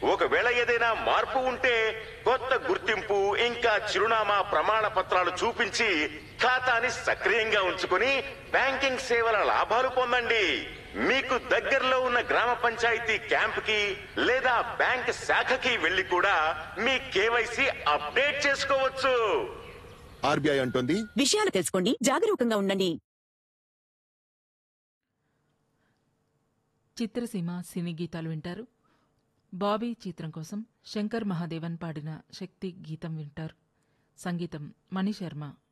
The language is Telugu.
ఒకవేళ ఏదైనా మార్పు ఉంటే కొత్త గుర్తింపు ఇంకా చిరునామా ప్రమాణ పత్రాలు చూపించి ఖాతాని సక్రియంగా ఉంచుకుని బ్యాంకింగ్ సేవల లాభాలు పొందండి మీకు దగ్గరలో ఉన్న గ్రామ పంచాయతీ క్యాంప్ కి లేదా బ్యాంక్ శాఖకి వెళ్లి కూడా మీ కేవైసీ అప్డేట్ చేసుకోవచ్చు ఆర్బీఐ అంటోంది విషయాలు తెలుసుకోండి జాగరూకంగా ఉండండి చిత్రసీమ సినీ గీతాలు వింటారు బాబీ చిత్రం కోసం శంకర్ మహాదేవన్ పాడిన శక్తి గీతం వింటారు సంగీతం మణిశర్మ